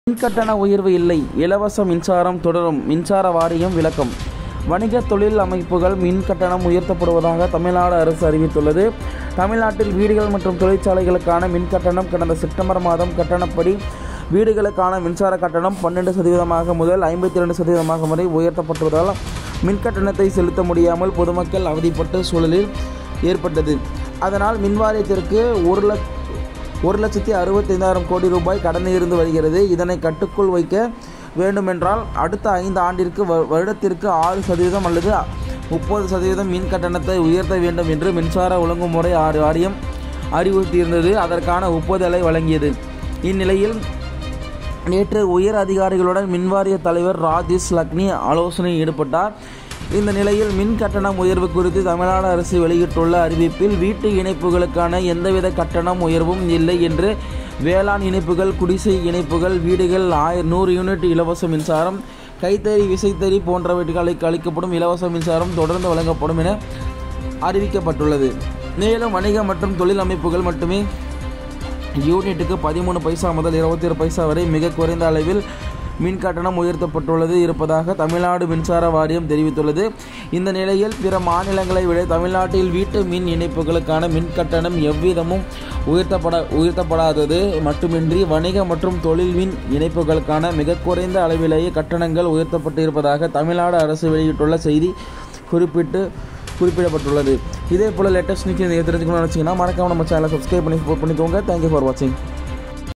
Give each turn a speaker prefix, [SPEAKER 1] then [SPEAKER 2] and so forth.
[SPEAKER 1] மின்கட்டண உயர்வு இல்லை இலவச மின்சாரம் தொடரும் மின்சார வாரியம் விளக்கம் வணிக தொழில் அமைப்புகள் மின் கட்டணம் உயர்த்தப்படுவதாக தமிழ்நாடு அரசு அறிவித்துள்ளது தமிழ்நாட்டில் வீடுகள் மற்றும் தொழிற்சாலைகளுக்கான மின் கட்டணம் கடந்த செப்டம்பர் மாதம் கட்டணப்படி வீடுகளுக்கான மின்சார கட்டணம் பன்னெண்டு சதவீதமாக முதல் ஐம்பத்தி ரெண்டு சதவீதமாக வரை உயர்த்தப்பட்டுள்ளதால் மின் கட்டணத்தை செலுத்த முடியாமல் பொதுமக்கள் அவதிப்பட்ட சூழலில் ஏற்பட்டது அதனால் மின்வாரியத்திற்கு ஒரு லட்ச ஒரு லட்சத்தி அறுபத்தைந்தாயிரம் கோடி ரூபாய் கடன் இருந்து வருகிறது இதனை கட்டுக்குள் வைக்க வேண்டுமென்றால் அடுத்த ஐந்து ஆண்டிற்கு வ- வருடத்திற்கு ஆறு சதவீதம் அல்லது முப்பது சதவீதம் மின் கட்டணத்தை உயர்த்த வேண்டும் என்று மின்சார ஒழுங்குமுறை ஆறு வாரியம் அறிவுறுத்தியிருந்தது அதற்கான ஒப்புதலை வழங்கியது இந்நிலையில் நேற்று உயர் அதிகாரிகளுடன் மின்வாரிய தலைவர் ராஜேஷ் லக்னி ஆலோசனையில் ஈடுபட்டார் இந்த நிலையில் மின் கட்டணம் உயர்வு குறித்து தமிழ்நாடு அரசு வெளியிட்டுள்ள அறிவிப்பில் வீட்டு இணைப்புகளுக்கான எந்தவித கட்டணம் உயர்வும் இல்லை என்று வேளாண் இணைப்புகள் குடிசை இணைப்புகள் வீடுகள் ஆயிர நூறு யூனிட் இலவச மின்சாரம் கைத்தறி விசைத்தறி போன்றவற்றுகளுக்கு அளிக்கப்படும் இலவச மின்சாரம் தொடர்ந்து வழங்கப்படும் என அறிவிக்கப்பட்டுள்ளது மேலும் வணிக மற்றும் தொழில் அமைப்புகள் மட்டுமே யூனிட்டுக்கு பதிமூணு பைசா முதல் இருபத்தி ஒரு பைசா வரை மிக குறைந்த அளவில் மின் கட்டணம் உயர்த்தப்பட்டுள்ளது இருப்பதாக தமிழ்நாடு மின்சார வாரியம் தெரிவித்துள்ளது இந்த நிலையில் பிற மாநிலங்களை விட தமிழ்நாட்டில் வீட்டு மின் இணைப்புகளுக்கான மின் கட்டணம் எவ்விதமும் உயர்த்தப்பட உயர்த்தப்படாதது மட்டுமின்றி வணிக மற்றும் தொழில் மின் இணைப்புகளுக்கான மிக குறைந்த அளவிலேயே கட்டணங்கள் உயர்த்தப்பட்டு இருப்பதாக தமிழ்நாடு அரசு வெளியிட்டுள்ள செய்தி குறிப்பிட்டு குறிப்பிடப்பட்டுள்ளது இதே போல் லேட்டஸ்ட் நியூஸ் தெரிஞ்சுக்கணும்னு நினச்சிங்கன்னா மறக்காம நம்ம சேனலை சப்ஸ்கிரைப் பண்ணி சப்போர்ட் பண்ணிக்கோங்க தேங்க்யூ ஃபார் வாட்சிங்